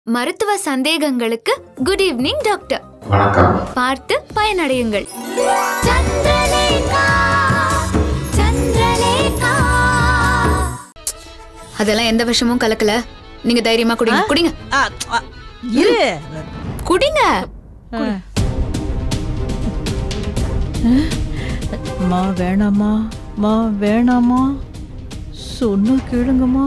மருத்துவ சந்தேகங்களுக்கு good evening doctor வணக்கம் பார்த்து பயனடையுங்கள் சந்திரலேகா சந்திரலேகா அதெல்லாம் எந்த விஷமும் கலக்கல நீங்க தைரியமா குடிங்க குடிங்க ஆ, ஆ, இரு குடிங்க மா வேணாமா மா வேணாமா சொன்ன கேளுங்கம்மா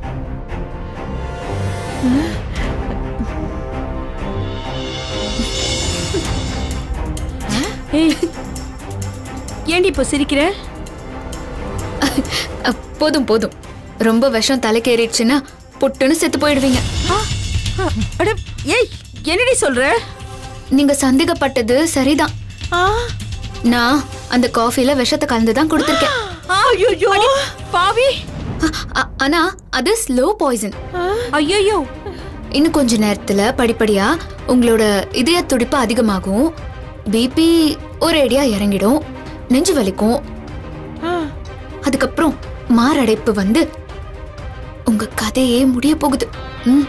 ஏய் ஏண்டி இப்போ சிரிக்கிற அ, போதும் போதும் ரொம்ப விஷம் தலைக்கேறிடுச்சுன்னா புட்டுன்னு செத்து போயிடுவீங்க ஆ, ஆ, அட ஏய் என்னடி சொல்ற நீங்க சந்தேகப்பட்டது சரிதான் ஆ, நான் அந்த காஃபில விஷத்தை கலந்து தான் கொடுத்துருக்கேன் ஐயோ பாவி அ- அ- ஆனா அது ஸ்லோ பாய்சன் ஐயோ இன்னும் கொஞ்ச நேரத்துல படிப்படியா உங்களோட இதய துடிப்பு அதிகமாகும் பிபி ஒரேடியா இறங்கிடும் நெஞ்சு வலிக்கும் அதுக்கப்புறம் மாரடைப்பு வந்து உங்க கதையே முடிய போகுது ம்,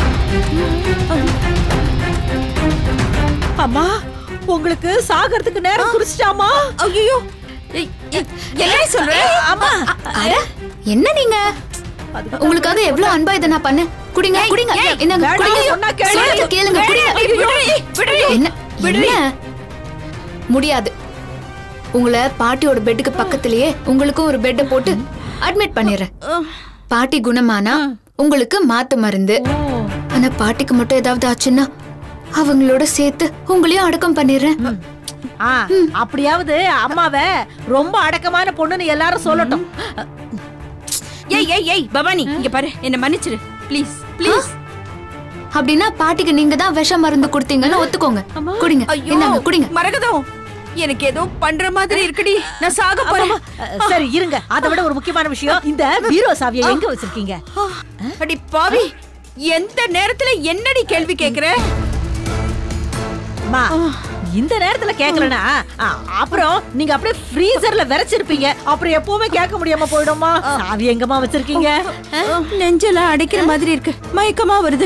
அம்மா உங்களுக்கு சாகறதுக்கு நேரம் குறிச்சிட்டாமா ஐயோ என்னடி சொல்ற அம்மா அட என்ன நீங்க உங்களுக்காக எவ்வளவு அன்பா இதை நான் பண்ணேன் குடிங்க குடிங்க என்னங்க வேணாம், குடிங்க சொன்னா கேளு. சொல்றத கேளுங்க குடிங்க விடுடி, விடுடி. என்ன என்ன முடியாது உங்களை பாட்டியோட பெட்டுக்கு பக்கத்திலேயே உங்களுக்கும் ஒரு பெட்டை போட்டு அட்மிட் பண்ணிடுறேன் பாட்டி குணமானா உங்களுக்கு மாத்து மருந்து ஆனா பாட்டிக்கு மட்டும் ஏதாவது ஆச்சுன்னா அவங்களோட சேர்த்து உங்களையும் அடக்கம் பண்ணிடுறேன் ஆ, அப்படியாவது அம்மாவை ரொம்ப அடக்கமான பொண்ணுன்னு எல்லாரும் சொல்லட்டும் ஏய் ஏய் ஏய் பவானி இங்க பாரு என்ன மன்னிச்சிரு ப்ளீஸ் ப்ளீஸ் அப்படின்னா பாட்டிக்கு நீங்க தான் விஷ மருந்து கொடுத்தீங்கன்னு ஒத்துக்கோங்க குடிங்க ஐயோ என்னங்க குடிங்க மரகதம் எனக்கு ஏதோ பண்ற மாதிரி இருக்குடி நான் சாக போறேன் அஹ், சரி இருங்க அதை விட ஒரு முக்கியமான விஷயம் இந்த பீரோ சாவியை எங்க வச்சிருக்கீங்க ஆ, அடி பாவி எந்த நேரத்துல என்னடி கேள்வி கேக்குற அம்மா இந்த நேரத்துல கேக்கலனா ஆ, அப்புறம் நீங்க அப்படியே ஃப்ரீசர்ல விரைச்சிருப்பீங்க அப்புறம் எப்பவுமே கேட்க முடியாம போயிடுமா சாவி எங்கம்மா வச்சிருக்கீங்க நெஞ்செல்லாம் அடைக்கிற மாதிரி இருக்கு மயக்கமா வருது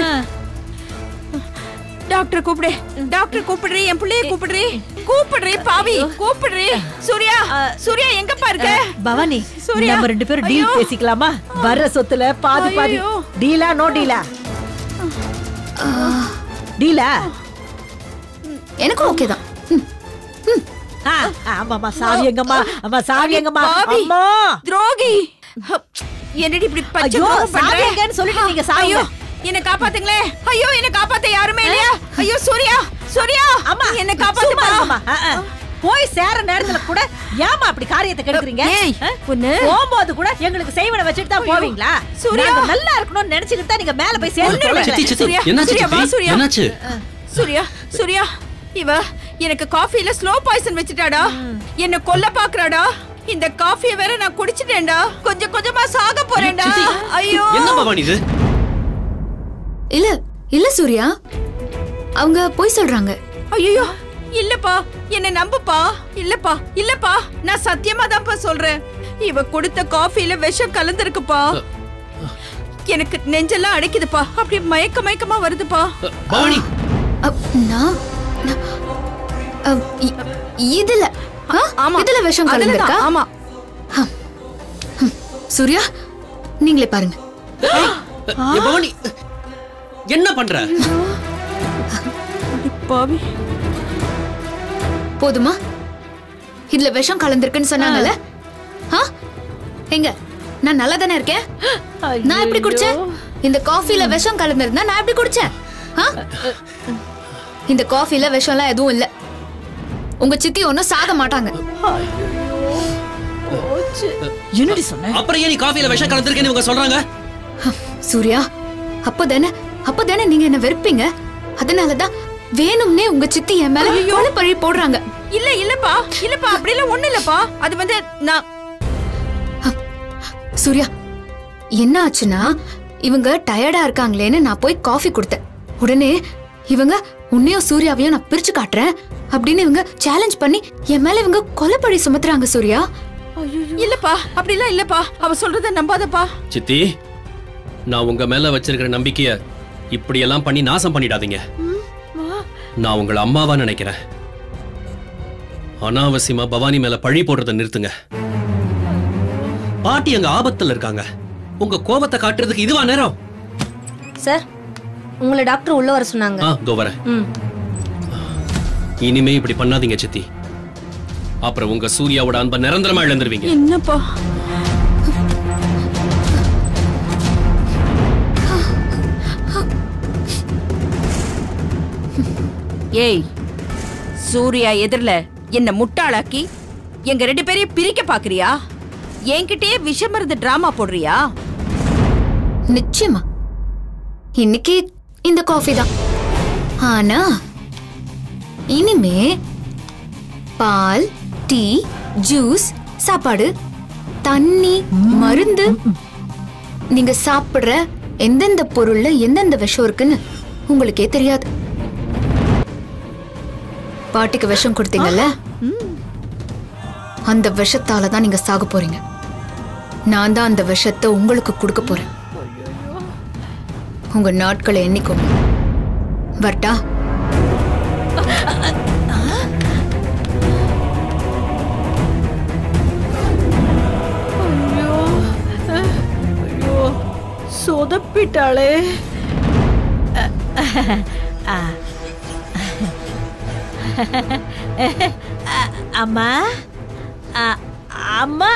டாக்டர் கூப்பிடு டாக்டர் கூப்பிடுறி என் பிள்ளைய கூப்பிடுறி கூப்பிடுறி பாவி கூப்பிடுறி சூர்யா சூர்யா எங்கப்பா இருக்க பவானி சூர்யா. நம்ம ரெண்டு பேரும் டீல் ஐயோ. பேசிக்கலாமா வர்ற சொத்துல பாதி பாதி ஐயோ. டீலா நோ டீலா டீலா எனக்கும் ஓகே தான் ம், ஆ, ஆமாம்மா சாவி எங்கம்மா அம்மா சாவி எங்கம்மா பாவி. அம்மா துரோகி என்னடி இப்படி பச்சை ஐயோ துரோகம் சாவி பண்ற எங்கன்னு சொல்லிட்டு நீங்க சாவி ஐயோ என்ன காப்பாத்துங்களே ஐயோ என்ன காப்பாத்த யாருமே இல்லையா ஐயோ சூர்யா சூர்யா அம்மா என்ன சும்மா காப்பாத்துப்பா இருங்கம்மா. ஆ, ஆ. போய் சேர நேரத்துல கூட ஏமா அப்படி காரியத்தை கெடுக்குறீங்க ஏய், ஆ? ஒண்ணு. போகும்போது கூட எங்களுக்கு செய்வன வச்சுட்டு தான் போவீங்களா சூர்யா. நாங்க நல்லா இருக்கணும்னு நினைச்சுக்கிட்டு தான் நீங்க மேல போய் சேர்ந்து சித்தி சித்தி சூர்யா, என்னாச்சு சூர்யா, வா, சித்தி சூர்யா. என்னாச்சு சூர்யா சூர்யா இவ எனக்கு காஃபில ஸ்லோ பாய்சன் வச்சுட்டாடா என்ன கொல்ல பாக்குறாடா இந்த காஃபிய வேற நான் குடிச்சிட்டேன்டா கொஞ்சம் கொஞ்சமா சாக போறேன்டா சித்தி, ஐயோ என்ன பவானி இது இல்ல இல்ல சூர்யா அவங்க போய் சொல்றாங்க ஐயோ இல்லப்பா என்ன நம்புப்பா இல்லப்பா இல்லப்பா நான் சத்தியமா தான்ப்பா சொல்றேன் இவ கொடுத்த காஃபில விஷம் கலந்திருக்குப்பா எனக்கு நெஞ்செல்லாம் அடைக்குதுப்பா அப்படி மயக்க மயக்கமா வருதுப்பா பவானி அப், நான் நான், அப், இ- இதுல ஆ? ஆமா இதுல விஷம் அதுலதான், கலந்துருக்கா ஆமா சூர்யா நீங்களே பாருங்க ஏ, பவானி என்ன பண்ற பாவி போதுமா இதுல விஷம் கலந்திருக்குன்னு சொன்னாங்கல்ல ஆ? எங்க நான் நல்லா தானே இருக்கேன் நான் எப்படி குடிச்சேன் இந்த காஃபில விஷம் கலந்திருந்தா நான் எப்படி குடிச்சேன் ஆ? இந்த காஃபில விஷம்லாம் எதுவும் இல்ல உங்க சித்தி ஒன்னும் சாக மாட்டாங்க என்னடி சொன்ன அப்புறம் ஏன் நீ காஃபில விஷம் கலந்துருக்கேன்னு இவங்க சொல்றாங்க சூர்யா அப்பதானே அப்பதானே நீங்க என்ன வெறுப்பீங்க அதனாலதான் வேணும்னே உங்க சித்தி என் மேல கொலை பழி போடுறாங்க இல்ல இல்லப்பா இல்லப்பா அப்படி எல்லாம் ஒண்ணு இல்லப்பா அது வந்து நான் சூர்யா என்ன ஆச்சுன்னா இவங்க டயர்டா இருக்காங்களேன்னு நான் போய் காஃபி கொடுத்தேன் உடனே இவங்க உன்னையும் சூர்யாவையும் நான் பிரிச்சு காட்டுறேன் அப்படின்னு இவங்க சேலஞ்ச் பண்ணி என் மேல இவங்க கொலைப்பழி சுமத்துறாங்க சூர்யா இல்லப்பா அப்படி எல்லாம் இல்லப்பா அவ சொல்றத நம்பாதப்பா சித்தி நான் உங்க மேல வச்சிருக்கிற நம்பிக்கைய இப்படி எல்லாம் பண்ணி நாசம் பண்ணிடாதீங்க நான் உங்களை அம்மாவா நினைக்கிறேன் அனாவசியமா பவானி மேல பழி போடுறத நிறுத்துங்க பாட்டி அங்க ஆபத்துல இருக்காங்க உங்க கோபத்தை காட்டுறதுக்கு இதுவா நேரம் சார் உங்களை டாக்டர் உள்ள வர சொன்னாங்க ஆ இதோ வரேன் ம் இனிமே இப்படி பண்ணாதீங்க சித்தி அப்புறம் உங்க சூர்யாவோட அன்பை நிரந்தரமா இழந்துருவீங்க என்னப்பா ஏய் சூர்யா எதிரில என்ன முட்டாளாக்கி எங்க ரெண்டு பேரையும் பிரிக்க பாக்குறியா என்கிட்டயே விஷமருந்து டிராமா போடுறியா நிச்சயமா இன்னைக்கு இந்த காஃபி தான் ஆனா இனிமே பால் டீ ஜூஸ் சாப்பாடு தண்ணி மருந்து நீங்க சாப்பிடுற எந்தெந்த பொருள்ல எந்தெந்த விஷம் இருக்குன்னு உங்களுக்கே தெரியாது பாட்டிக்கு விஷம் கொடுத்தீங்கல்ல அந்த விஷத்தால தான் நீங்க சாக போறீங்க நான் தான் அந்த விஷத்தை உங்களுக்கு கொடுக்க போறேன் உங்க நாட்களை எண்ணிக்கோங்க வரட்டா ஐயோ ஐயோ சொதப்பிட்டாளே அ, அ, அம்மா அ, அம்மா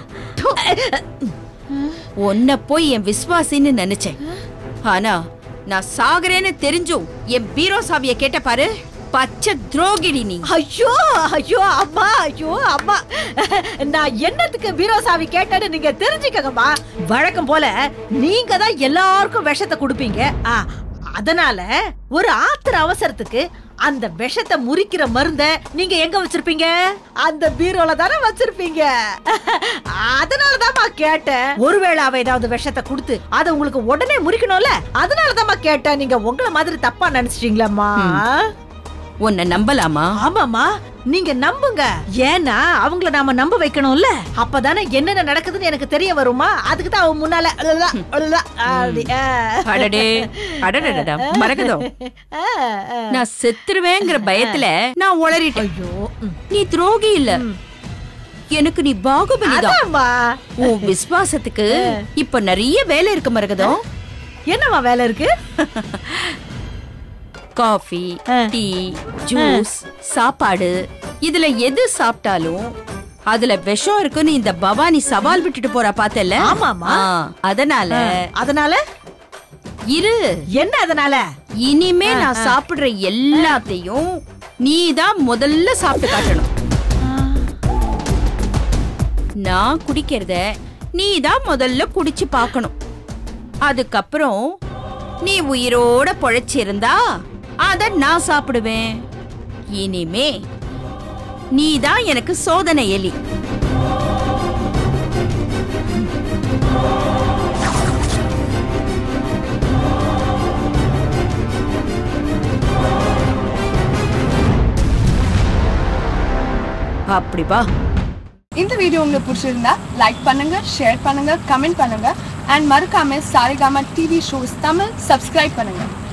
உன்னை போய் என் விசுவாசின்னு நினைச்சேன் ஆனா நான் சாகுறேன்னு தெரிஞ்சும் என் பீரோ சாவிய கேட்ட பாரு பச்சை துரோகிடி நீ ஐயோ ஐயோ அம்மா ஐயோ அம்மா நான் என்னத்துக்கு பீரோ சாவி கேட்டேன்னு நீங்க தெரிஞ்சுக்கங்கம்மா வழக்கம் போல நீங்க தான் எல்லாருக்கும் விஷத்தை கொடுப்பீங்க ஆ, அதனால ஒரு ஆத்திர அவசரத்துக்கு அந்த விஷத்தை முறிக்கிற மருந்த நீங்க எங்க வச்சிருப்பீங்க அந்த பீரோல தானே வச்சிருப்பீங்க அதனாலதாம்மா கேட்டேன் ஒருவேளை அவ ஏதாவது விஷத்தை கொடுத்து அதை உங்களுக்கு உடனே முறிக்கணும்ல அதனாலதாம்மா கேட்டேன் நீங்க உங்களை மாதிரி தப்பா நினைச்சிட்டீங்களாம்மா உன்னை நம்பலாமா ஆமாமா நீங்க நம்புங்க ஏன்னா அவங்கள நாம நம்ப வைக்கணும்ல அப்பதானே என்னென்ன நடக்குதுன்னு எனக்கு தெரிய வருமா அதுக்கு தான் அவன் முன்னால அழுலா, அழுலா, அப்படி, ஆ. அடடே அடடடடா மறக்குதோ ஆ, ஆ. நான் செத்துருவேங்கிற பயத்துல நான் உளறிட்டேன் ஐயோ ம். நீ துரோகி இல்ல எனக்கு நீ பாகுபலிதான் அதாம்மா. உன் விசுவாசத்துக்கு இப்ப நிறைய வேலை இருக்கு மரகதம் என்னம்மா வேலை இருக்கு காஃபி ஆ. டீ ஜூஸ் சாப்பாடு இதுல எது சாப்பிட்டாலும் அதுல விஷம் இருக்குன்னு இந்த பவானி சவால் விட்டுட்டு போறா பார்த்தல ஆமாமா. அதனால அதனால இரு என்ன அதனால இனிமே நான் சாப்பிடுற எல்லாத்தையும் நீ தான் முதல்ல சாப்பிட்டு காட்டணும் நான் குடிக்கிறத நீ தான் முதல்ல குடிச்சு பார்க்கணும் அதுக்கப்புறம் நீ உயிரோட பொழைச்சிருந்தா அத நான் சாப்பிடுவேன் இனிமே நீ தான் எனக்கு சோதனை எலி அப்படி வா இந்த வீடியோ உங்களுக்கு பிடிச்சிருந்தா லைக் பண்ணுங்க ஷேர் பண்ணுங்க கமெண்ட் பண்ணுங்க அண்ட் மறக்காம Saregama TV shows Tamil subscribe பண்ணுங்க